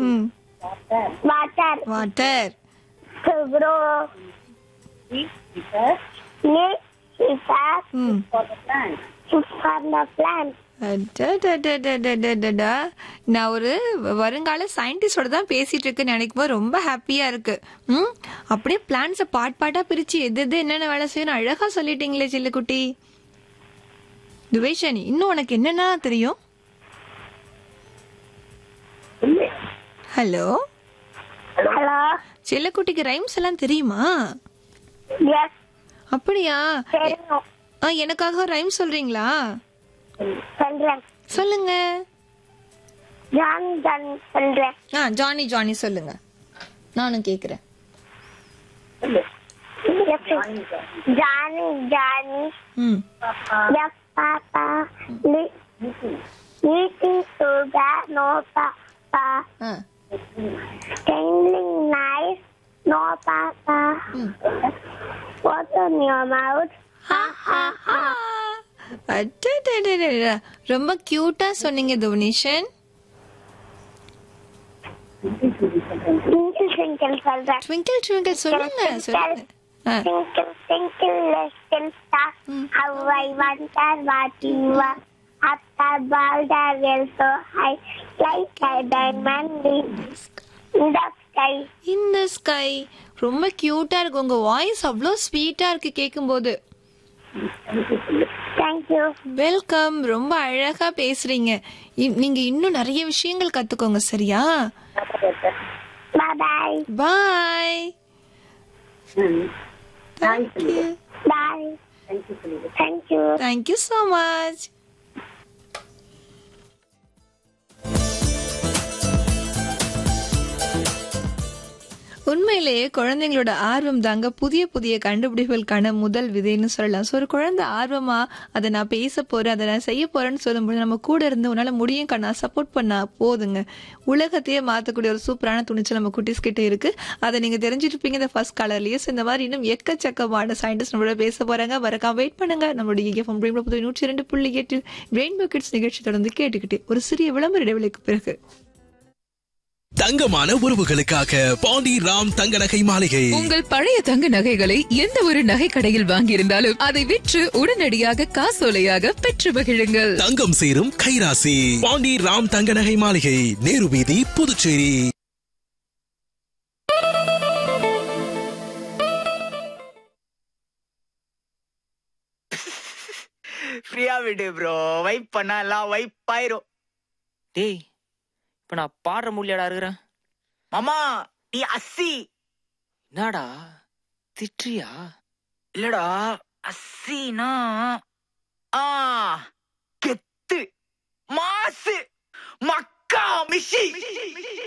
ம் water water to grow. Leaf is a ம் for the plant. It's for the plant. அடடடடடடடடா. நான் ஒரு வருங்கால சயின்டிஸ்டோட தான் பேசிட்டு இருக்கேன்னு நினைக்கும் போது ரொம்ப ஹாப்பியா இருக்கு ம் அப்படியே பிளான்ஸை பாட் பாட்டா பிரிச்சு எது எது என்னென்ன வேலை செய்யணும் அழகா சொல்லிட்டீங்களே சில்லுக்குட்டி துவேஷனி இன்னும் உனக்கு என்னென்ன தெரியும் ஹலோ Hello. செல்லக்குட்டிக்கு ரைம்ஸ் எல்லாம் தெரியுமா Yes. அப்படியா தெரியும். ஆ, எனக்காக ரைம் சொல்றீங்களா சொல்றேன் சொல்லுங்க ஜான் ஜான் சொல்றேன் ஆ ஜானி ஜானி சொல்லுங்க நானும் கேக்குறேன் ஜானி ஜானி ம் yes papa eating sugar no papa ஆ tingling nice no papa ம். what's in your mouth ha ha ha அடடடடடா. ரொம்ப கியூட்டா சொன்னீங்க துவனிஷன் twinkle twinkle சொல்றேன் ட்விங்கிள் ட்விங்கிள் சொல்லுங்க சொல்லுங்க ஆ, Twinkle, twinkle, little star, how I wonder what you are. Up above the world so high, like a diamond in the sky. இந்த sky ரொம்ப கியூட்டா இருக்கு உங்க வாய்ஸ் அவ்வளோ ஸ்வீட்டா இருக்கு கேட்கும்போது Thank you. வெல்கம் ரொம்ப அழகா பேசுறீங்க இ- நீங்க இன்னும் நிறைய விஷயங்கள் கத்துக்கோங்க சரியா Bye bye. Bye thank you Bye. Thank you. Thank you so much உண்மையிலேயே குழந்தைங்களோட ஆர்வம் தாங்க புதிய புதிய கண்டுபிடிப்புகளுக்கான முதல் விதைன்னு சொல்லலாம் ஸோ ஒரு குழந்தை ஆர்வமா அதை நான் பேச போறேன் அதை நான் செய்ய போறேன்னு சொல்லும்போது நம்ம கூட இருந்து உன்னால முடியும் கண்ணா சப்போர்ட் பண்ணா போதுங்க உலகத்தையே மாத்தக்கூடிய ஒரு சூப்பரான துணிச்சல் நம்ம குட்டிஸ் கிட்ட இருக்கு அதை நீங்க தெரிஞ்சிருப்பீங்க இந்த ஃபர்ஸ்ட் கலர்லயே ஸோ இந்த மாதிரி இன்னும் எக்கச்சக்கமான சயின்டிஸ்ட் நம்மளோட பேச போறாங்க வரக்காம வெயிட் பண்ணுங்க நம்மளுடைய எஃப்எம் புதிய நூற்றி இரண்டு புள்ளி எட்டில் ரெயின்போ கிட்ஸ் நிகழ்ச்சி தொடர்ந்து கேட்டுக்கிட்டே ஒரு சிறிய விளம்பர இடைவெளிக்கு பிறகு தங்கமான உறவுகளுக்காக பாண்டி ராம் தங்க நகை மாளிகை உங்கள் பழைய தங்க நகைகளை எந்த ஒரு நகை கடையில் வாங்கியிருந்தாலும் அதை விற்று உடனடியாக காசோலையாக பெற்று மகிழுங்கள் தங்கம் சேரும் கைராசி பாண்டி ராம் தங்க நகை மாளிகை நேரு வீதி புதுச்சேரி ஃப்ரீயா விடு ப்ரோ வைப் பண்ணா எல்லாம் வைப் ஆயிரும் டேய் இப்ப நான் பாடுற முடியாடா இருக்கிறேன் மாமா நீ அஸ்ஸி என்னடா திட்டுறியா இல்லடா அஸ்ஸினா ஆ கெத்து மாசு மக்கா மிஷி